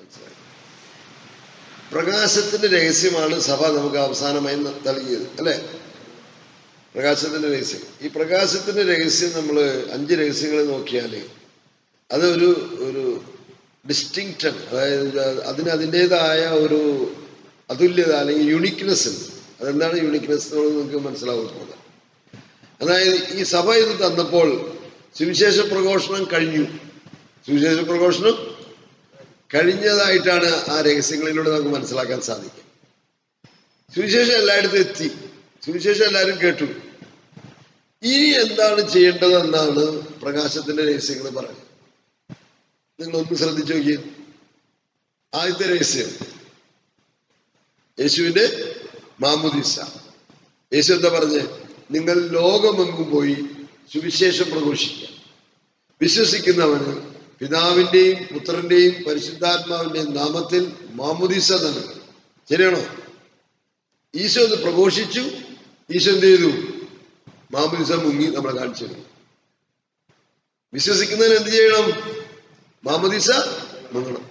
പ്രകാശത്തിന്റെ രഹസ്യമാണ് സഭ നമുക്ക് അവസാനമായി ന- നൽകിയത് അല്ലെ പ്രകാശത്തിന്റെ രഹസ്യം ഈ പ്രകാശത്തിന്റെ രഹസ്യം നമ്മൾ അഞ്ച് രഹസ്യങ്ങൾ നോക്കിയാൽ അത് ഒരു ഒരു ഡിസ്റ്റിങ്ക്റ്റൻ അതായത് അതിന് അതിൻ്റെതായ ഒരു അതുല്യത അല്ലെങ്കിൽ യുണീക്നെസ് ഉണ്ട് അതെന്താണ് യുണീക്നെസ് എന്നുള്ളത് നിങ്ങൾക്ക് മനസ്സിലാവുന്നത് അതായത് ഈ സഭ ഇത് തന്നപ്പോൾ സുവിശേഷ പ്രഘോഷണം കഴിഞ്ഞു സുവിശേഷ പ്രഘോഷണം കഴിഞ്ഞതായിട്ടാണ് ആ രഹസ്യങ്ങളിലൂടെ നമുക്ക് മനസ്സിലാക്കാൻ സാധിക്കുക സുവിശേഷം എല്ലായിടത്തും എത്തി സുവിശേഷം എല്ലാവരും കേട്ടു ഇനി എന്താണ് ചെയ്യേണ്ടതെന്നാണ് പ്രകാശത്തിന്റെ രഹസ്യങ്ങൾ പറയുന്നത് നിങ്ങൾ ഒന്ന് ശ്രദ്ധിച്ചു നോക്കിയേ ആദ്യത്തെ രഹസ്യം യേശുവിന്റെ മാമുദിസ യേശു എന്താ പറഞ്ഞ് നിങ്ങൾ ലോകമെങ്ങും പോയി സുവിശേഷം പ്രഘോഷിക്കുക വിശ്വസിക്കുന്നവന് പിതാവിന്റെയും പുത്രന്റെയും പരിശുദ്ധാത്മാവിന്റെയും നാമത്തിൽ മാമുദിസ നൽകും ശരിയാണോ ഈശോ അത് പ്രഘോഷിച്ചു ഈശോ എന്ത് ചെയ്തു മാമുദിസ മുങ്ങി നമ്മളെ കാണിച്ചു തരും വിശ്വസിക്കുന്നതിന് എന്ത് ചെയ്യണം മാമുദിസ മുങ്ങണം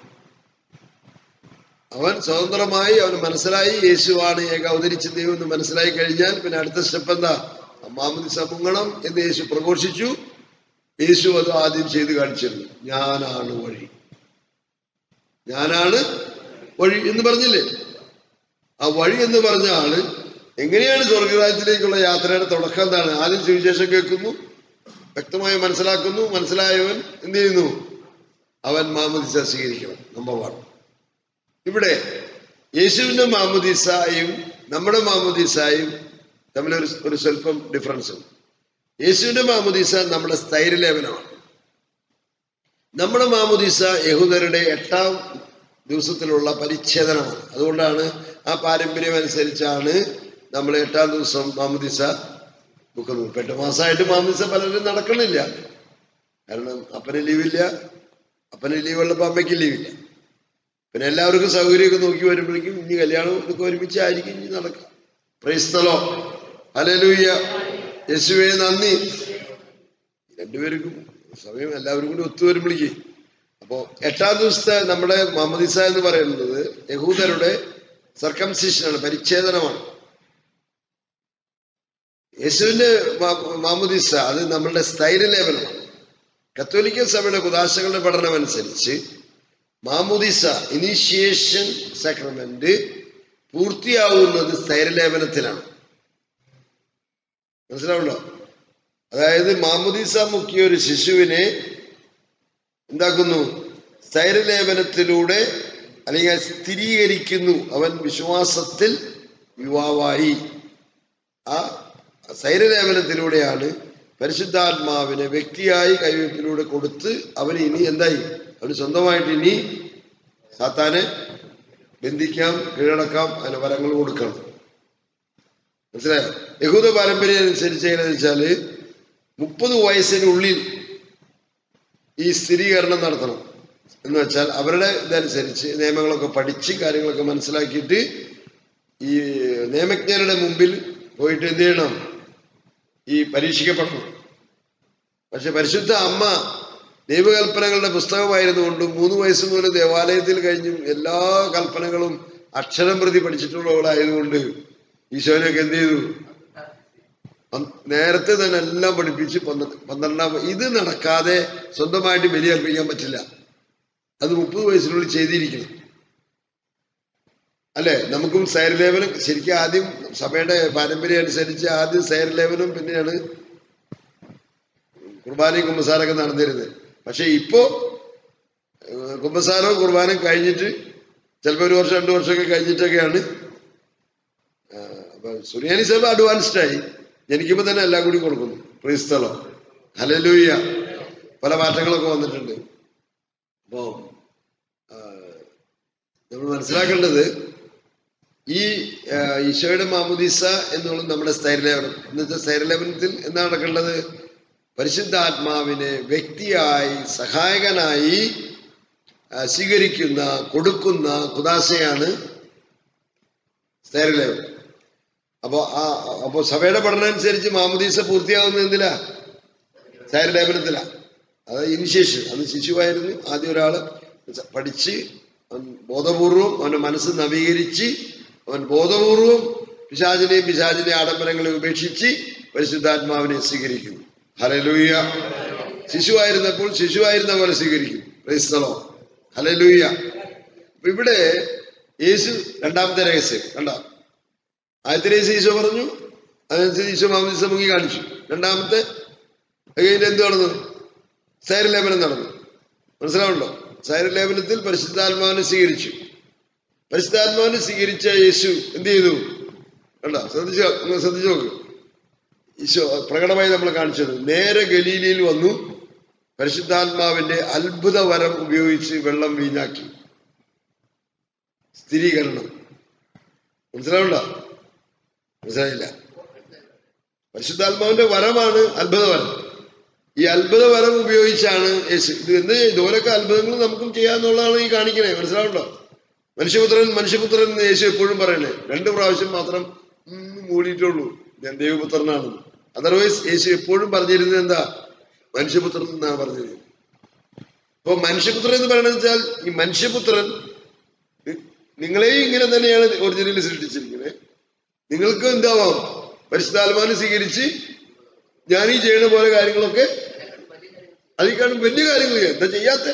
അവൻ സ്വതന്ത്രമായി അവന് മനസ്സിലായി യേശുവാണ് ഏക അവതരിച്ച ദൈവം എന്ന് മനസ്സിലായി കഴിഞ്ഞാൽ പിന്നെ അടുത്ത സ്റ്റെപ്പ് എന്താ മാമുദിസ മുങ്ങണം എന്ന് യേശു പ്രഘോഷിച്ചു യേശു അത് ആദ്യം ചെയ്ത് കാണിച്ചിരുന്നു ഞാനാണ് വഴി ഞാനാണ് വഴി എന്ന് പറഞ്ഞില്ലേ ആ വഴി എന്ന് പറഞ്ഞ ആള് എങ്ങനെയാണ് സ്വർഗരാജ്യത്തിലേക്കുള്ള യാത്രയുടെ തുടക്കം എന്താണ് ആദ്യം സുവിശേഷം കേൾക്കുന്നു വ്യക്തമായി മനസ്സിലാക്കുന്നു മനസ്സിലായവൻ എന്ത് ചെയ്യുന്നു അവൻ മാമുദിസ സ്വീകരിക്കണം നമ്പർ വൺ ഇവിടെ യേശുവിന്റെ മാമുദിസായും നമ്മുടെ മാമുദിസായും തമ്മിൽ ഒരു ഒരു സ്വല്പം ഡിഫറൻസ് ഉണ്ട് യേശുവിന്റെ മാമുദിസ നമ്മുടെ സ്ഥൈര്യലേപനമാണ് നമ്മുടെ മാമുദിസ യഹൂദരുടെ എട്ടാം ദിവസത്തിലുള്ള പരിച്ഛേദനമാണ് അതുകൊണ്ടാണ് ആ പാരമ്പര്യം അനുസരിച്ചാണ് നമ്മൾ എട്ടാം ദിവസം മാമുദിസ ബുക്കുന്നത് ഇപ്പൊ എട്ട് മാസമായിട്ട് മാമുദിസ പലരും നടക്കണില്ല കാരണം അപ്പന് ലീവില്ല അപ്പന് ലീവുള്ളപ്പോൾ അമ്മയ്ക്ക് ലീവില്ല പിന്നെ എല്ലാവർക്കും സൗകര്യമൊക്കെ നോക്കി വരുമ്പോഴേക്കും ഇനി കല്യാണം ഇതൊക്കെ ഒരുമിച്ചായിരിക്കും ഇനി നടക്കുക പ്രൈസ്തലോ അലലൂയ്യ യേശുവേ നന്ദി രണ്ടുപേർക്കും സമയം എല്ലാവരും കൂടി ഒത്തുവരുമ്പോഴേക്ക് അപ്പോ എട്ടാം ദിവസത്തെ നമ്മുടെ മമദിസ എന്ന് പറയുന്നത് യഹൂദരുടെ സർക്കംസിഷനാണ് പരിച്ഛേദനമാണ് യേശുവിന്റെ മാമുദിസ അത് നമ്മളുടെ സ്ഥൈര്യലേപനമാണ് കത്തോലിക്ക സഭയുടെ കുദാശകളുടെ പഠനം അനുസരിച്ച് മാമുദിസ ഇനീഷ്യേഷൻ സാക്രമെന്റ് പൂർത്തിയാവുന്നത് സ്ഥൈര്യലേപനത്തിലാണ് മനസ്സിലാവുണ്ടോ അതായത് മാമുദിസ മുക്കിയ ഒരു ശിശുവിനെ എന്താക്കുന്നു സ്ഥൈര്യലേപനത്തിലൂടെ അല്ലെങ്കിൽ സ്ഥിരീകരിക്കുന്നു അവൻ വിശ്വാസത്തിൽ യുവാവായി ആ സ്ഥൈര്യലേപനത്തിലൂടെയാണ് പരിശുദ്ധാത്മാവിനെ വ്യക്തിയായി കൈവയ്പിലൂടെ കൊടുത്ത് അവന് ഇനി എന്തായി അവന് സ്വന്തമായിട്ട് ഇനി സാത്താനെ ബന്ധിക്കാം കീഴടക്കാം അതിന് വരങ്ങൾ കൊടുക്കണം മനസ്സിലായോ യഹൂദ പാരമ്പര്യം അനുസരിച്ച് എങ്ങനെയാന്ന് വെച്ചാല് മുപ്പത് വയസ്സിനുള്ളിൽ ഈ സ്ഥിരീകരണം നടത്തണം എന്ന് വെച്ചാൽ അവരുടെ ഇതനുസരിച്ച് നിയമങ്ങളൊക്കെ പഠിച്ച് കാര്യങ്ങളൊക്കെ മനസ്സിലാക്കിയിട്ട് ഈ നിയമജ്ഞരുടെ മുമ്പിൽ പോയിട്ട് എന്ത് ചെയ്യണം ഈ പരീക്ഷിക്കപ്പെടണം പക്ഷെ പരിശുദ്ധ അമ്മ ദൈവകൽപ്പനകളുടെ പുസ്തകമായിരുന്നുകൊണ്ട് മൂന്ന് വയസ്സ് മുതൽ ദേവാലയത്തിൽ കഴിഞ്ഞും എല്ലാ കൽപ്പനകളും അക്ഷരം പ്രതി പഠിച്ചിട്ടുള്ളവളായതുകൊണ്ട് ഈശോനൊക്കെ എന്ത് ചെയ്തു പന്ത് നേരത്തെ തന്നെ എല്ലാം പഠിപ്പിച്ച് പന്ത്ര- പന്ത്രണ്ടാം ഇത് നടക്കാതെ സ്വന്തമായിട്ട് ബലി അർപ്പിക്കാൻ പറ്റില്ല അത് മുപ്പത് വയസ്സിനുള്ളിൽ ചെയ്തിരിക്കണം അല്ലെ നമുക്കും സൈരലേപനം ശരിക്കും ആദ്യം സഭയുടെ പാരമ്പര്യം അനുസരിച്ച് ആദ്യം സൈരലേപനം പിന്നെയാണ് കുർബാനയും കുമ്പസാരൊക്കെ നടന്നിരുന്നത് പക്ഷെ ഇപ്പോ ഏഹ്, കുമ്പസാരവും കുർബാനയും കഴിഞ്ഞിട്ട് ചിലപ്പോൾ ഒരു വർഷം രണ്ടു വർഷമൊക്കെ കഴിഞ്ഞിട്ടൊക്കെയാണ് ആഹ്, അപ്പൊ സുറിയാനി സഭ അഡ്വാൻസ്ഡ് ആയി ജനിക്കുമ്പോൾ തന്നെ എല്ലാം കൂടി കൊടുക്കുന്നു ക്രിസ്തലോ ഹലലൂയ്യ പല മാറ്റങ്ങളൊക്കെ വന്നിട്ടുണ്ട് അപ്പോ ആഹ്, നമ്മൾ മനസ്സിലാക്കേണ്ടത് ഈ ആഹ്, ഈശോയുടെ മാമുദിസ എന്നുള്ളത് നമ്മുടെ സ്ഥൈര്യലേപനം ഇന്നത്തെ സ്ഥൈര്യലേപനത്തിൽ എന്താണ് നടക്കേണ്ടത് പരിശുദ്ധാത്മാവിനെ വ്യക്തിയായി സഹായകനായി ആ, സ്വീകരിക്കുന്ന കൊടുക്കുന്ന കുദാശയാണ് സ്ഥൈര്യലേപനം അപ്പോ ആ അപ്പോ സഭയുടെ പഠനം അനുസരിച്ച് മാമുദീസ പൂർത്തിയാവുന്നത് എന്തിലാ സ്ഥൈര്യലേപനത്തിലാ അത് ഇനിഷ്യേഷൻ അന്ന് ശിശുവായിരുന്നു ആദ്യം ഒരാള് പഠിച്ച് അവൻ ബോധപൂർവം അവന്റെ മനസ്സ് നവീകരിച്ച് അവൻ ബോധപൂർവം പിശാചിനെയും പിശാചിന്റെ ആഡംബരങ്ങളെ ഉപേക്ഷിച്ച് പരിശുദ്ധാത്മാവിനെ സ്വീകരിക്കുന്നു ഹലലൂയ ശിശുവായിരുന്നപ്പോൾ ശിശുവായിരുന്ന പോലെ സ്വീകരിക്കും ക്രൈസ്തലോ ഹലലൂയ അപ്പൊ ഇവിടെ യേശു രണ്ടാമത്തെ രഹസ്യം കണ്ട ആദ്യത്തെ രഹസ്യം ഈശോ പറഞ്ഞു അതനുസരിച്ച് ഈശോ മാമദിസ മുങ്ങി കാണിച്ചു രണ്ടാമത്തെ അത് കഴിഞ്ഞിട്ട് എന്ത് നടന്നു സൈരലേപനം നടന്നു മനസ്സിലാവുണ്ടോ സൈരലേപനത്തിൽ പരിശുദ്ധാത്മാവിനെ സ്വീകരിച്ചു പരിശുദ്ധാത്മാവിനെ സ്വീകരിച്ച യേശു എന്ത് ചെയ്തു കണ്ട ശ്രദ്ധിച്ചു നിങ്ങൾ ശ്രദ്ധിച്ചു നോക്ക് ഈശോ പ്രകടമായി നമ്മൾ കാണിച്ചത് നേരെ ഗലീലയിൽ വന്നു പരിശുദ്ധാത്മാവിന്റെ അത്ഭുത വരം ഉപയോഗിച്ച് വെള്ളം വീഞ്ഞാക്കി സ്ഥിരീകരണം മനസ്സിലാവണ്ട മനസ്സിലായില്ല പരിശുദ്ധാത്മാവിന്റെ വരമാണ് അത്ഭുത വരം ഈ അത്ഭുത വരം ഉപയോഗിച്ചാണ് യേശു ഇത് എന്ത് ഇതുപോലൊക്കെ അത്ഭുതങ്ങൾ നമുക്കും ചെയ്യാന്നുള്ളതാണ് ഈ കാണിക്കണേ മനസ്സിലാവുണ്ടോ മനുഷ്യപുത്രൻ മനുഷ്യപുത്രൻ എന്ന് യേശു എപ്പോഴും പറയണേ രണ്ട് പ്രാവശ്യം മാത്രം ഉം മൂടിയിട്ടുള്ളൂ ഞാൻ ദൈവപുത്രനാണെന്ന് അതർവൈസ് യേശു എപ്പോഴും പറഞ്ഞിരുന്നത് എന്താ മനുഷ്യപുത്രൻ എന്നാണ് പറഞ്ഞത് അപ്പൊ മനുഷ്യപുത്രൻ എന്ന് പറയണത് വെച്ചാൽ ഈ മനുഷ്യപുത്രൻ നി- നിങ്ങളെയും ഇങ്ങനെ തന്നെയാണ് ഒറിജിനലി സൃഷ്ടിച്ചിരിക്കുന്നത് നിങ്ങൾക്ക് എന്താവാം പരിശുദ്ധാത്മാവിനെ സ്വീകരിച്ച് ഞാൻ ഈ ചെയ്യുന്ന പോലെ കാര്യങ്ങളൊക്കെ അതിക്കാളും വലിയ കാര്യങ്ങൾ ചെയ്യാം എന്താ ചെയ്യാത്ത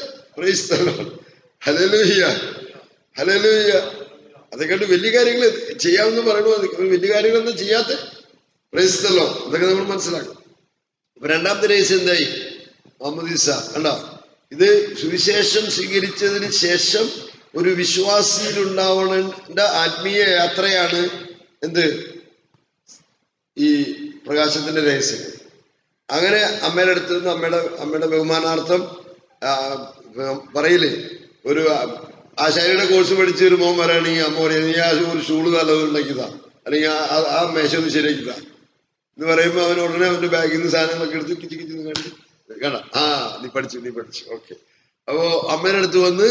ഹലലൂയ്യ ഹലലൂയ്യ അതൊക്കെ വലിയ കാര്യങ്ങൾ ചെയ്യാമെന്ന് പറയണു അത് വലിയ കാര്യങ്ങളൊന്നും ചെയ്യാത്ത പ്രൈസ്തല്ലോ അതൊക്കെ നമ്മൾ മനസ്സിലാക്കണം അപ്പൊ രണ്ടാമത്തെ രഹസ്യം എന്തായി മുഹമ്മദ് കണ്ടോ ഇത് സുവിശേഷം സ്വീകരിച്ചതിന് ശേഷം ഒരു വിശ്വാസിയിൽ ഉണ്ടാവേണ്ട ആത്മീയ യാത്രയാണ് എന്ത് ഈ പ്രകാശത്തിന്റെ രഹസ്യം അങ്ങനെ അമ്മയുടെ അടുത്ത് നിന്ന് അമ്മയുടെ അമ്മയുടെ ബഹുമാനാർത്ഥം ആ, പറയില്ലേ ഒരു ആശാരിയുടെ കോഴ്സ് പഠിച്ച ഒരു മോൻ വരാണെങ്കിൽ അമ്മ പറയും നീ ആ ഒരു ഷൂള് നല്ലത് ഉണ്ടാക്കിയതാ അല്ലെങ്കിൽ ആ- ആ- ആ മേശ ഒന്ന് ശരിയാക്കിയതാ എന്ന് പറയുമ്പോ അവൻ ഉടനെ അവന്റെ ബാഗിൽ നിന്ന് സാധനങ്ങളൊക്കെ എടുത്ത് കിച്ച് കിച്ച് കണ്ടു കണ്ട ആ നീ പഠിച്ചു നീ പഠിച്ചു ഓക്കെ അപ്പോ അമ്മയുടെ അടുത്ത് വന്ന്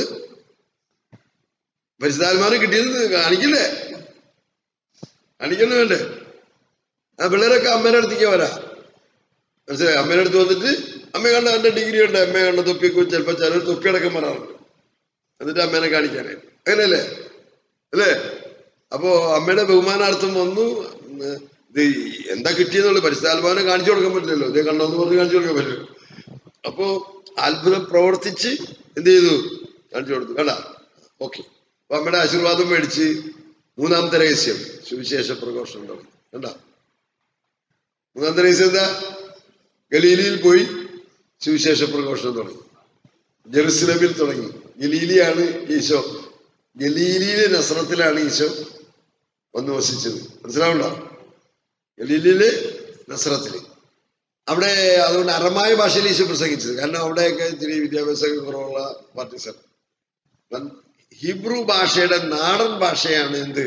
പരിശുദ്ധാത്മാവിനെ കിട്ടിയത് കാണിക്കില്ലേ കാണിക്കുന്നു വേണ്ടേ ആ പിള്ളേരൊക്കെ അമ്മേടെ അടുത്തേക്ക് വരാ മനസ്സിലായി അമ്മേടെ അടുത്ത് വന്നിട്ട് അമ്മ കണ്ട എന്റെ ഡിഗ്രി ഉണ്ട് അമ്മ കണ്ട തൊപ്പിയൊക്കെ വെച്ച് ചിലപ്പോ ചിലർ തൊപ്പിയടക്കം വരാറുണ്ട് എന്നിട്ട് അമ്മേനെ കാണിക്കാനായിട്ട് അങ്ങനെയല്ലേ അല്ലേ അപ്പോ അമ്മയുടെ ബഹുമാനാർത്ഥം വന്നു ഉം, ഇത് എന്താ കിട്ടിയെന്നുള്ളു പരിശുദ്ധാത്മാവിനെ കാണിച്ചു കൊടുക്കാൻ പറ്റില്ലല്ലോ ഇതേ കണ്ടോന്ന് പറഞ്ഞ് കാണിച്ചു കൊടുക്കാൻ പറ്റില്ല അപ്പോ അത്ഭുതം പ്രവർത്തിച്ച് എന്ത് ചെയ്തു കാണിച്ചു കൊടുത്തു കണ്ട ഓക്കെ അപ്പൊ അമ്മയുടെ ആശീർവാദം മേടിച്ച് മൂന്നാമത്തെ രഹസ്യം സുവിശേഷ പ്രഘോഷണം തുടങ്ങി കണ്ട മൂന്നാമത്തെ രഹസ്യം എന്താ ഗലീലിയിൽ പോയി സുവിശേഷ പ്രഘോഷണം തുടങ്ങി ജെറുസലമിൽ തുടങ്ങി ഗലീലിയാണ് ഈശോ ഗലീലിയിലെ നസ്രത്തിലാണ് ഈശോ വന്ന് വസിച്ചത് മനസ്സിലാവുണ്ടോ ഗലീലിയിലെ നസ്രത്തില് അവിടെ അതുകൊണ്ട് അറമായ ഭാഷയിൽ ഈശോ പ്രസംഗിച്ചത് കാരണം അവിടെയൊക്കെ ഇത്തിരി വിദ്യാഭ്യാസമൊക്കെ കുറവുള്ള പാർട്ടീസാണ് അപ്പം ഹീബ്രു ഭാഷയുടെ നാടൻ ഭാഷയാണ് എന്ത്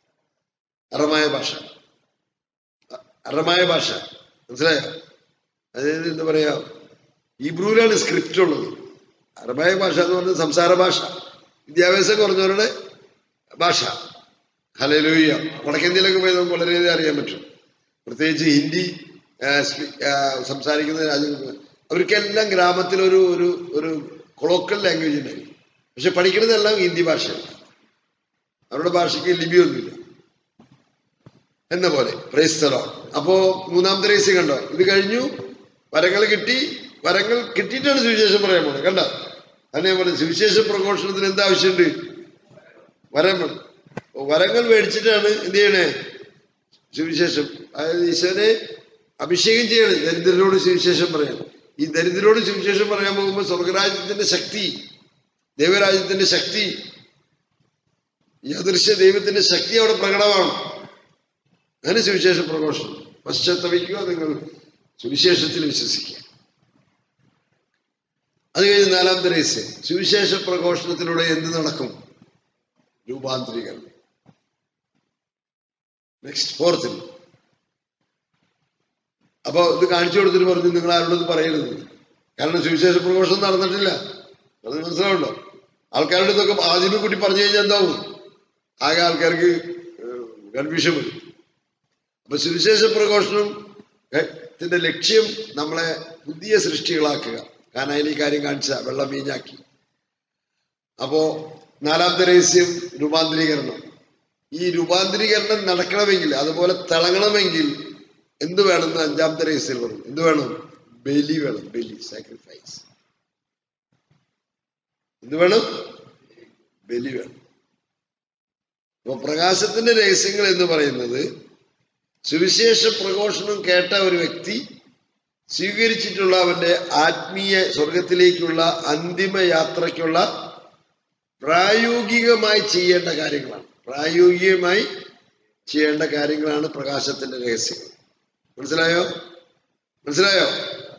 അറമായ ഭാഷ അ- അറമായ ഭാഷ മനസ്സിലായോ അതായത് എന്താ പറയാ ഹീബ്രുവിലാണ് സ്ക്രിപ്റ്റ് ഉള്ളത് അറബായ ഭാഷ എന്ന് പറഞ്ഞാൽ സംസാര ഭാഷ വിദ്യാഭ്യാസം കുറഞ്ഞവരുടെ ഭാഷ ഹലലൂയ്യ വടക്കേന്ത്യയിലൊക്കെ പോയി നമുക്ക് വളരെയധികം അറിയാൻ പറ്റും പ്രത്യേകിച്ച് ഹിന്ദി ആ, സ്പീ- ആ, സംസാരിക്കുന്ന രാജ്യങ്ങൾ അവർക്കെല്ലാം ഗ്രാമത്തിലൊരു ഒരു ഒരു കൊളോക്കൽ ലാംഗ്വേജ് ഉണ്ടായിരിക്കും പക്ഷെ പഠിക്കുന്നതെല്ലാം ഹിന്ദി ഭാഷയാണ് അവരുടെ ഭാഷയ്ക്ക് ലിപിയൊന്നുമില്ല എന്ന പോലെ പ്രൈസ്തലോ അപ്പോ മൂന്നാമത്തെ രഹസ്യം കണ്ടോ ഇത് കഴിഞ്ഞു വരങ്ങൾ കിട്ടി വരങ്ങൾ കിട്ടിയിട്ടാണ് സുവിശേഷം പറയാൻ പോണത് കണ്ട അതിനെ പോലെ സുവിശേഷ പ്രഘോഷണത്തിന് എന്താ ആവശ്യമുണ്ട് വരം വേണം. അപ്പൊ വരങ്ങൾ മേടിച്ചിട്ടാണ് എന്ത് ചെയ്യണേ സുവിശേഷം അതായത് ഈശോനെ അഭിഷേകം ചെയ്യണം ദരിദ്രരോട് സുവിശേഷം പറയാൻ ഈ ദരിദ്രരോട് സുവിശേഷം പറയാൻ പോകുമ്പോൾ സ്വർഗരാജ്യത്തിന്റെ ശക്തി ദൈവരാജ്യത്തിന്റെ ശക്തി ഈ അദൃശ്യ ദൈവത്തിന്റെ ശക്തി അവിടെ പ്രകടമാണ് അങ്ങനെ സുവിശേഷ പ്രഘോഷണം പശ്ചാത്തപിക്കുക നിങ്ങൾ സുവിശേഷത്തിൽ വിശ്വസിക്കുക അത് കഴിഞ്ഞ് നാലാമത്തെ രഹസ്യം സുവിശേഷ പ്രഘോഷണത്തിലൂടെ എന്ത് നടക്കും രൂപാന്തരീകരണം നെക്സ്റ്റ് ഫോർത്തിൽ അപ്പൊ ഇത് കാണിച്ചു കൊടുത്തിട്ട് പറഞ്ഞു നിങ്ങൾ ആരോടത് പറയരുത് കാരണം സുവിശേഷ പ്രഘോഷണം നടന്നിട്ടില്ല അത് മനസ്സിലാവുണ്ടോ ആൾക്കാരുടെ ഇതൊക്കെ ആദ്യമേ കൂട്ടി പറഞ്ഞു കഴിഞ്ഞാൽ എന്താവും ആകെ ആൾക്കാർക്ക് കൺഫ്യൂഷൻ വരും അപ്പൊ സുവിശേഷ പ്രഘോഷണം ഏ, ത്തിന്റെ ലക്ഷ്യം നമ്മളെ പുതിയ സൃഷ്ടികളാക്കുക കാരണം അതിൽ ഈ കാര്യം കാണിച്ച വെള്ളം വീഞ്ഞാക്കി അപ്പോ നാലാമത്തെ രഹസ്യം രൂപാന്തരീകരണം ഈ രൂപാന്തരീകരണം നടക്കണമെങ്കിൽ അതുപോലെ തിളങ്ങണമെങ്കിൽ എന്ത് വേണമെന്ന് അഞ്ചാമത്തെ രഹസ്യം പറഞ്ഞു എന്ത് വേണം ബലി വേണം ബലി സാക്രിഫൈസ് എന്ത് വേണം ബലി വേണം അപ്പൊ പ്രകാശത്തിന്റെ രഹസ്യങ്ങൾ എന്ന് പറയുന്നത് സുവിശേഷ പ്രഘോഷണം കേട്ട ഒരു വ്യക്തി സ്വീകരിച്ചിട്ടുള്ള അവന്റെ ആത്മീയ സ്വർഗത്തിലേക്കുള്ള അന്തിമ യാത്രയ്ക്കുള്ള പ്രായോഗികമായി ചെയ്യേണ്ട കാര്യങ്ങളാണ് പ്രായോഗികമായി ചെയ്യേണ്ട കാര്യങ്ങളാണ് പ്രകാശത്തിന്റെ രഹസ്യങ്ങൾ മനസ്സിലായോ മനസ്സിലായോ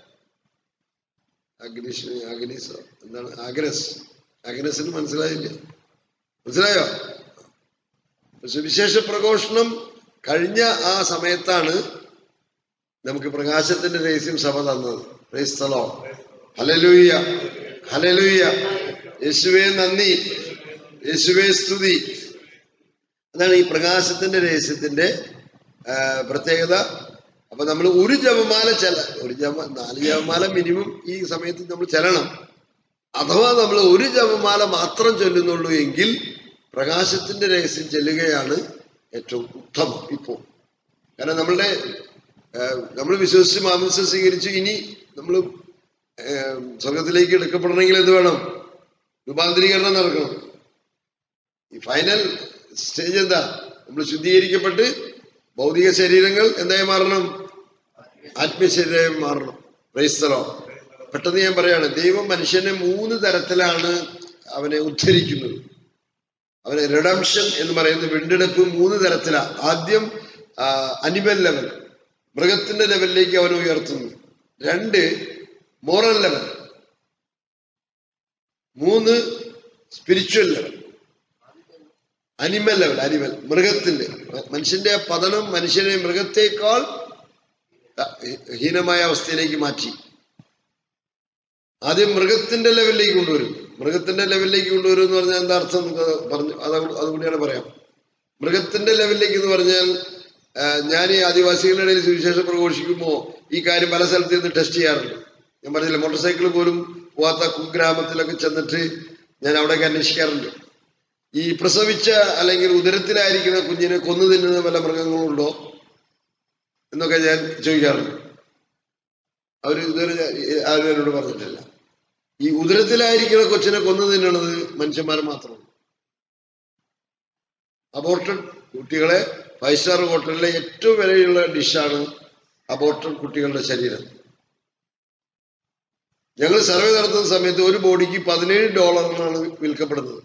അഗ്നിഷ് അഗ്നിസ് എന്താണ് ആഗ്രസ് അഗ്നസിന് മനസ്സിലായില്ല മനസ്സിലായോ സുവിശേഷ പ്രഘോഷണം കഴിഞ്ഞ ആ സമയത്താണ് നമുക്ക് പ്രകാശത്തിന്റെ രഹസ്യം സഭ തന്നത് ക്രൈസ്തലോ ഹലലൂയ ഹലലൂയ യേശുവേ നന്ദി യേശുവേ സ്തുതി അതാണ് ഈ പ്രകാശത്തിന്റെ രഹസ്യത്തിന്റെ ആ, പ്രത്യേകത അപ്പൊ നമ്മൾ ഒരു ജപമാല ചെല ഒരു ജപ നാല് ജപമാല മിനിമം ഈ സമയത്ത് നമ്മൾ ചെല്ലണം അഥവാ നമ്മൾ ഒരു ജപമാല മാത്രം ചൊല്ലുന്നുള്ളൂ എങ്കിൽ പ്രകാശത്തിന്റെ രഹസ്യം ചെല്ലുകയാണ് ഏറ്റവും ഉത്തമം ഇപ്പോ കാരണം നമ്മളുടെ നമ്മൾ വിശ്വസിച്ച് മാംസം സ്വീകരിച്ച് ഇനി നമ്മൾ സ്വർഗത്തിലേക്ക് എടുക്കപ്പെടണമെങ്കിൽ എന്ത് വേണം രൂപാന്തരീകരണം നടക്കണം ഈ ഫൈനൽ സ്റ്റേജ് എന്താ നമ്മൾ ശുദ്ധീകരിക്കപ്പെട്ട് ഭൗതിക ശരീരങ്ങൾ എന്തായി മാറണം ആത്മീയ ശരീരമായി മാറണം ക്രൈസ്തലോ പെട്ടെന്ന് ഞാൻ പറയാണ് ദൈവം മനുഷ്യനെ മൂന്ന് തരത്തിലാണ് അവനെ ഉദ്ധരിക്കുന്നത് അവനെ റിഡംഷൻ എന്ന് പറയുന്ന വീണ്ടെടുപ്പ് മൂന്ന് തരത്തിലാ ആദ്യം അനിമൽ ലെവൽ മൃഗത്തിന്റെ ലെവലിലേക്ക് അവൻ ഉയർത്തുന്നു രണ്ട് മോറൽ ലെവൽ മൂന്ന് spiritual level animal level animal മൃഗത്തിന്റെ മനുഷ്യന്റെ പതനം മനുഷ്യനെ മൃഗത്തേക്കാൾ ഹീനമായ അവസ്ഥയിലേക്ക് മാറ്റി ആദ്യം മൃഗത്തിന്റെ ലെവലിലേക്ക് കൊണ്ടുവരും മൃഗത്തിന്റെ ലെവലിലേക്ക് കൊണ്ടുവരും എന്ന് പറഞ്ഞാൽ എന്താ അർത്ഥം നിങ്ങൾക്ക് പറഞ്ഞു അത് അതുകൂടിയാണ് പറയാം മൃഗത്തിന്റെ ലെവലിലേക്ക് എന്ന് പറഞ്ഞാൽ ആ, ഞാൻ ഈ ആദിവാസികളുടെ ഇടയിൽ സുവിശേഷം പ്രഘോഷിക്കുമ്പോൾ ഈ കാര്യം പല സ്ഥലത്ത് നിന്ന് ടെസ്റ്റ് ചെയ്യാറുണ്ട് ഞാൻ പറഞ്ഞില്ല മോട്ടോർ സൈക്കിൾ പോലും പോവാത്ത കുഗ്രാമത്തിലൊക്കെ ചെന്നിട്ട് ഞാൻ അവിടെയൊക്കെ അന്വേഷിക്കാറുണ്ട് ഈ പ്രസവിച്ച അല്ലെങ്കിൽ ഉദരത്തിലായിരിക്കുന്ന കുഞ്ഞിനെ കൊന്നു തിന്നുന്ന വല്ല മൃഗങ്ങളുണ്ടോ എന്നൊക്കെ ഞാൻ ചോദിക്കാറുണ്ട് അവർ ഇതുവരെ ഞാൻ- ആരും എന്നോട് പറഞ്ഞിട്ടില്ല ഈ ഉദരത്തിലായിരിക്കുന്ന കൊച്ചിനെ കൊന്നു തിന്നണത് മനുഷ്യന്മാർ മാത്രമാണ് അബോർട്ടഡ് കുട്ടികളെ ഫൈവ് സ്റ്റാർ ഹോട്ടലിലെ ഏറ്റവും വിലയുള്ള ഡിഷാണ് അബോർട്ടഡ് കുട്ടികളുടെ ശരീരം ഞങ്ങൾ സർവേ നടത്തുന്ന സമയത്ത് ഒരു ബോഡിക്ക് പതിനേഴ് ഡോളറിനാണ് വിൽക്കപ്പെടുന്നത്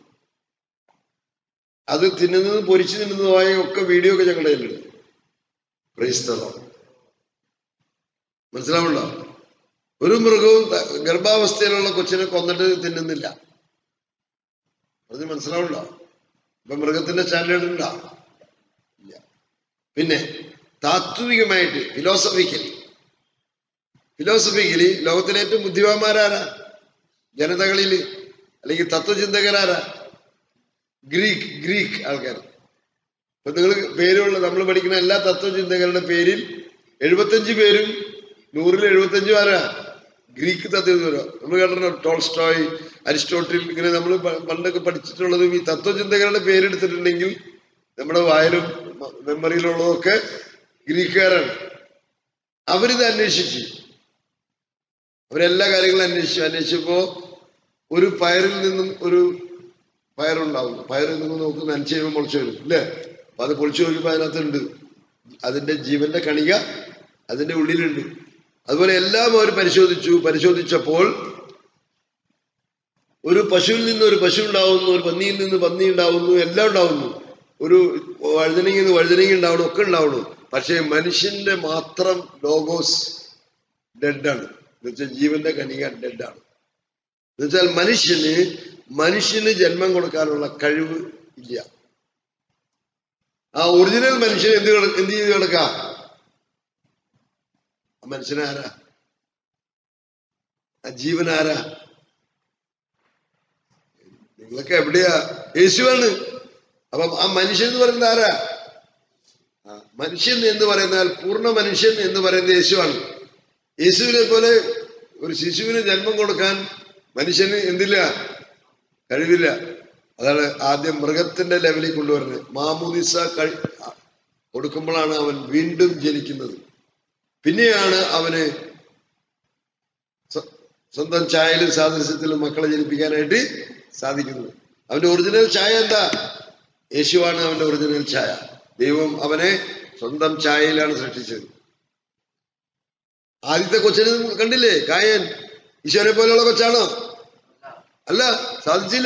അത് തിന്നുന്നത് പൊരിച്ചു തിന്നുന്നതുമായ ഒക്കെ വീഡിയോ ഒക്കെ ഞങ്ങളുടെ കയ്യിലുണ്ട് ക്രൈസ്തവ മനസ്സിലാവുണ്ടോ ഒരു മൃഗവും ത- ഗർഭാവസ്ഥയിലുള്ള കൊച്ചിനെ കൊന്നിട്ട് തിന്നുന്നില്ല അത് മനസ്സിലാവുണ്ടോ ഇപ്പൊ മൃഗത്തിന്റെ സ്റ്റാൻഡേർഡ് ഉണ്ടോ ഇല്ല പിന്നെ താത്വികമായിട്ട് ഫിലോസഫിക്കലി ഫിലോസഫിക്കലി ലോകത്തിലെ ഏറ്റവും ബുദ്ധിമാന്മാരാരാ ജനതകളിൽ അല്ലെങ്കിൽ തത്വചിന്തകരാരാ ഗ്രീക്ക് ഗ്രീക്ക് ആൾക്കാർ ഇപ്പൊ നിങ്ങൾ പേരുള്ള നമ്മൾ പഠിക്കുന്ന എല്ലാ തത്വചിന്തകരുടെ പേരിൽ എഴുപത്തഞ്ച് പേരും നൂറിൽ എഴുപത്തഞ്ചും ആരാ ഗ്രീക്ക് തത്വചിന്തകരോ നമ്മൾ കേട്ടോ ടോൾസ്റ്റോയ് അരിസ്റ്റോട്ടിൽ ഇങ്ങനെ നമ്മൾ പണ്ടൊക്കെ പഠിച്ചിട്ടുള്ളതും ഈ തത്വചിന്തകരുടെ പേരെടുത്തിട്ടുണ്ടെങ്കിൽ നമ്മുടെ വായലും മെമ്മറിയിലുള്ളതൊക്കെ ഗ്രീക്കുകാരാണ് അവരിത് അന്വേഷിച്ചു അവരെല്ലാ കാര്യങ്ങളും അന്വേഷിച്ചു അന്വേഷിച്ചപ്പോ ഒരു പയറിൽ നിന്നും ഒരു പയറുണ്ടാവും പയറിൽ നിന്ന് നോക്ക് നനച്ച് കഴിയുമ്പോൾ മുളച്ചു വരും ഇല്ലേ അപ്പൊ അത് പൊളിച്ചു നോക്കുമ്പോൾ അതിനകത്തുണ്ട് അതിന്റെ ജീവന്റെ കണിക അതിന്റെ ഉള്ളിലുണ്ട് അതുപോലെ എല്ലാം അവർ പരിശോധിച്ചു പരിശോധിച്ചപ്പോൾ ഒരു പശുവിൽ നിന്ന് ഒരു പശു ഉണ്ടാവുന്നു ഒരു പന്നിയിൽ നിന്ന് പന്നി ഉണ്ടാവുന്നു എല്ലാം ഉണ്ടാവുന്നു ഒരു വഴുതനങ്ങിൽ നിന്ന് വഴുതനങ്ങ ഉണ്ടാവണം ഒക്കെ ഉണ്ടാവണു പക്ഷേ മനുഷ്യന്റെ മാത്രം ലോഗോസ് ഡെഡാണ് എന്നുവെച്ചാൽ ജീവന്റെ കണിക ഡെഡാണ് എന്നുവെച്ചാൽ മനുഷ്യന് മനുഷ്യന് ജന്മം കൊടുക്കാനുള്ള കഴിവ് ഇല്ല ആ ഒറിജിനൽ മനുഷ്യൻ എന്ത് കിട- എന്ത് ചെയ്ത് കിടക്കാം ആ മനുഷ്യനാരാ ആ ജീവനാരാ നിങ്ങളൊക്കെ എവിടെയാ യേശുവാണ് അപ്പം ആ മനുഷ്യൻ എന്ന് പറയുന്നത് ആരാ ആ, മനുഷ്യൻ എന്ന് പറയുന്നാൽ പൂർണ്ണ മനുഷ്യൻ എന്ന് പറയുന്നത് യേശുവാണ് യേശുവിനെ പോലെ ഒരു ശിശുവിന് ജന്മം കൊടുക്കാൻ മനുഷ്യന് എന്തില്ല കഴിവില്ല അതാണ് ആദ്യം മൃഗത്തിന്റെ ലെവലിൽ കൊണ്ടുവരുന്നത് മാമുദിസ കഴി കൊടുക്കുമ്പോഴാണ് അവൻ വീണ്ടും ജനിക്കുന്നത് പിന്നെയാണ് അവന് സ്വ- സ്വന്തം ചായയിലും സാദൃശ്യത്തിലും മക്കളെ ജനിപ്പിക്കാനായിട്ട് സാധിക്കുന്നത് അവന്റെ ഒറിജിനൽ ചായ എന്താ യേശുവാണ് അവന്റെ ഒറിജിനൽ ചായ ദൈവം അവനെ സ്വന്തം ചായയിലാണ് സൃഷ്ടിച്ചത് ആദ്യത്തെ കൊച്ചിന് കണ്ടില്ലേ കായൻ ഈശോനെ പോലെയുള്ള കൊച്ചാണോ അല്ല സാധിച്ചില്ല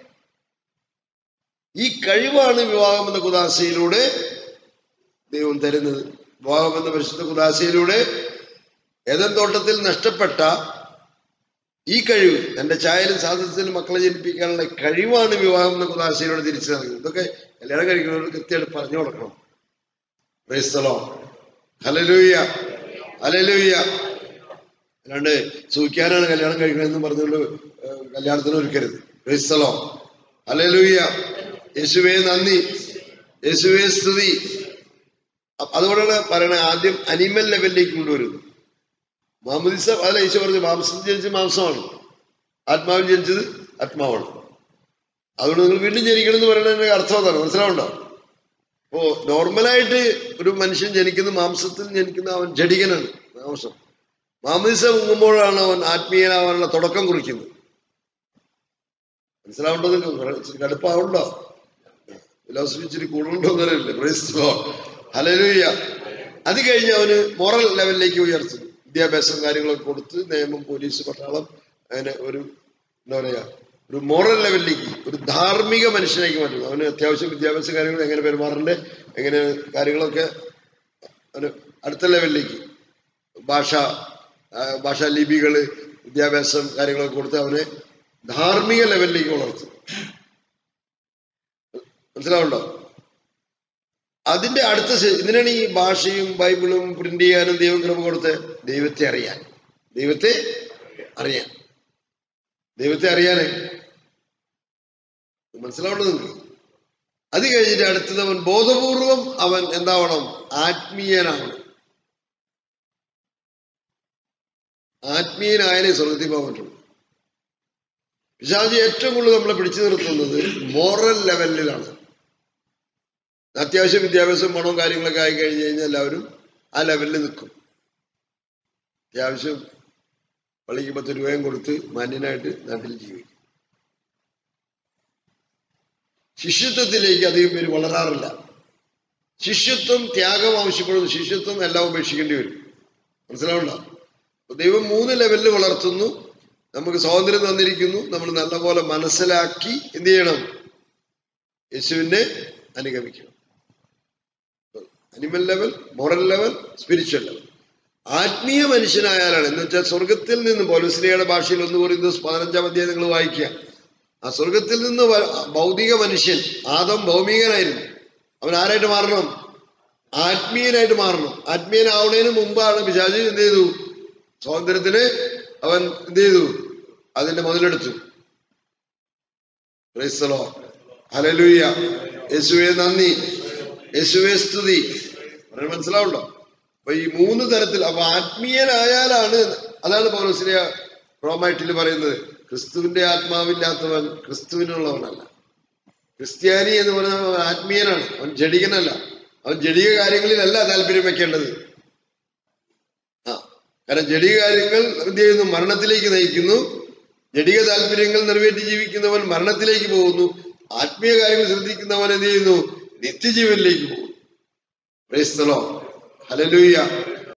ഈ കഴിവാണ് വിവാഹം എന്ന കുദാശയിലൂടെ ദൈവം തരുന്നത് വിവാഹം എന്ന പരിശുദ്ധ കുദാശയിലൂടെ ഏതൻ തോട്ടത്തിൽ നഷ്ടപ്പെട്ട ഈ കഴിവ് തന്റെ ചായയിലും സാധനത്തിലും മക്കളെ ജനിപ്പിക്കാനുള്ള കഴിവാണ് വിവാഹം എന്ന കുദാശയിലൂടെ തിരിച്ചു നൽകുന്നത് ഇതൊക്കെ കല്യാണം കഴിക്കുന്നവർ കൃത്യമായിട്ട് പറഞ്ഞു കൊടുക്കണം ക്രൈസ്തലോ ഹലലൂയ ഹലലൂയ അല്ലാണ്ട് സൂക്ഷിക്കാനാണ് കല്യാണം കഴിക്കണമെന്ന് പറഞ്ഞുകൊണ്ട് ഏഹ്, കല്യാണത്തിന് ഒരുക്കരുത് ക്രൈസ്തലോ ഹലലൂയ യേശുവേ നന്ദി യേശുവേ സ്തുതി അ- അതുകൊണ്ടാണ് പറയണത് ആദ്യം അനിമൽ ലെവലിലേക്ക് കൊണ്ടുവരുന്നത് മാമദിസ അല്ല ഈശോ പറഞ്ഞു മാംസം ജനിച്ചത് മാംസമാണ് ആത്മാവിൽ ജനിച്ചത് ആത്മാവാണ് അതുകൊണ്ട് നിങ്ങൾ വീണ്ടും ജനിക്കണം എന്ന് പറയുന്നതിന്റെ അർത്ഥം അതാണ് മനസ്സിലാവുണ്ടോ അപ്പോ നോർമലായിട്ട് ഒരു മനുഷ്യൻ ജനിക്കുന്ന മാംസത്തിൽ ജനിക്കുന്ന അവൻ ജഡികനാണ് മാംസം മാമദിസ മുങ്ങുമ്പോഴാണ് അവൻ ആത്മീയനാവാനുള്ള തുടക്കം കുറിക്കുന്നത് മനസ്സിലാവേണ്ടത് ഇച്ചിരി കടുപ്പാവുണ്ടോ ഫിലോസഫി ഇച്ചിരി കൂടുതലുണ്ടോ എന്നറിയില്ല പ്രൈസ് ഹലലൂയ അത് കഴിഞ്ഞ് അവന് മോറൽ ലെവലിലേക്ക് ഉയർത്തും വിദ്യാഭ്യാസം കാര്യങ്ങളൊക്കെ കൊടുത്ത് നിയമം പോലീസ് പട്ടാളം അങ്ങനെ ഒരു എന്താ പറയാ ഒരു മോറൽ ലെവലിലേക്ക് ഒരു ധാർമ്മിക മനുഷ്യനാക്കി മാറ്റും അവന് അത്യാവശ്യം വിദ്യാഭ്യാസ കാര്യങ്ങൾ എങ്ങനെ പെരുമാറണ്ടേ എങ്ങനെ കാര്യങ്ങളൊക്കെ അവന് അടുത്ത ലെവലിലേക്ക് ഭാഷ ആ, ഭാഷാ ലിപികള് വിദ്യാഭ്യാസം കാര്യങ്ങളൊക്കെ കൊടുത്ത് അവനെ ധാർമ്മിക ലെവലിലേക്ക് വളർത്തും മനസ്സിലാവുണ്ടോ അതിന്റെ അടുത്ത സ്റ്റേ- ഇതിനാണ് ഈ ഭാഷയും ബൈബിളും പ്രിന്റ് ചെയ്യാനും ദൈവകൃപ കൊടുത്ത് ദൈവത്തെ അറിയാൻ ദൈവത്തെ അറിയാൻ ദൈവത്തെ അറിയാനേ മനസ്സിലാവുള്ളത് നിങ്ങൾക്ക് അത് കഴിഞ്ഞിട്ട് അടുത്തത് അവൻ ബോധപൂർവം അവൻ എന്താവണം ആത്മീയനാവണം ആത്മീയനായാലേ സ്വർഗത്തിൽ പോകാൻ പറ്റുള്ളൂ പിശാചി ഏറ്റവും കൂടുതൽ നമ്മളെ പിടിച്ചു നിർത്തുന്നത് മോറൽ ലെവലിലാണ് അത്യാവശ്യം വിദ്യാഭ്യാസം പണവും കാര്യങ്ങളൊക്കെ ആയി കഴിഞ്ഞ് കഴിഞ്ഞാൽ എല്ലാവരും ആ ലെവലിൽ നിൽക്കും അത്യാവശ്യം പള്ളിക്ക് പത്ത് രൂപയും കൊടുത്ത് മാന്യനായിട്ട് നാട്ടിൽ ജീവിക്കും ശിഷ്യത്വത്തിലേക്ക് അധികം പേര് വളരാറില്ല ശിഷ്യത്വം ത്യാഗം ആവശ്യപ്പെടുന്നു ശിഷ്യത്വം എല്ലാം ഉപേക്ഷിക്കേണ്ടി വരും മനസ്സിലാവണ്ട അപ്പൊ ദൈവം മൂന്ന് ലെവലിൽ വളർത്തുന്നു നമുക്ക് സ്വാതന്ത്ര്യം തന്നിരിക്കുന്നു നമ്മൾ നല്ലപോലെ മനസ്സിലാക്കി എന്ത് ചെയ്യണം യേശുവിനെ അനുഗമിക്കണം animal level moral level spiritual level ആത്മീയ മനുഷ്യനായാലാണ് എന്ന് വെച്ചാൽ സ്വർഗത്തിൽ നിന്ന് പോലീസിലിയുടെ ഭാഷയിൽ ഒന്ന് പറയുന്നത് പതിനഞ്ചാം അധ്യായം നിങ്ങൾ വായിക്കുക ആ സ്വർഗത്തിൽ നിന്ന് വ- ഭൗതിക മനുഷ്യൻ ആദം ഭൗമികനായിരുന്നു അവൻ ആരായിട്ട് മാറണം ആത്മീയനായിട്ട് മാറണം ആത്മീയനാവുന്നതിന് മുമ്പാണ് പിശാചി എന്ത് ചെയ്തു സ്വാതന്ത്ര്യത്തിന് അവൻ എന്ത് ചെയ്തു അതിന്റെ മുതലെടുത്തു Praise the Lord. Hallelujah. യേശുവെ നന്ദി യേശുവെ സ്തുതി പറയാൻ മനസ്സിലാവുണ്ടോ അപ്പൊ ഈ മൂന്ന് തരത്തിൽ അപ്പൊ ആത്മീയനായാലാണ് അതാണ് പൗലോസിലെ റോമായിട്ടിൽ പറയുന്നത് ക്രിസ്തുവിന്റെ ആത്മാവില്ലാത്തവൻ ക്രിസ്തുവിനുള്ളവനല്ല ക്രിസ്ത്യാനി എന്ന് പറഞ്ഞാൽ അവൻ ആത്മീയനാണ് അവൻ ജഡികനല്ല അവൻ ജഡിക കാര്യങ്ങളിലല്ല താല്പര്യം വെക്കേണ്ടത് ആ കാരണം ജഡിക കാര്യങ്ങൾ എന്ത് ചെയ്യുന്നു മരണത്തിലേക്ക് നയിക്കുന്നു ജഡിക താല്പര്യങ്ങൾ നിറവേറ്റി ജീവിക്കുന്നവൻ മരണത്തിലേക്ക് പോകുന്നു ആത്മീയ കാര്യങ്ങൾ ശ്രദ്ധിക്കുന്നവൻ എന്ത് ചെയ്യുന്നു നിത്യജീവനിലേക്ക് പോകുന്നു Praise the Lord. Hallelujah.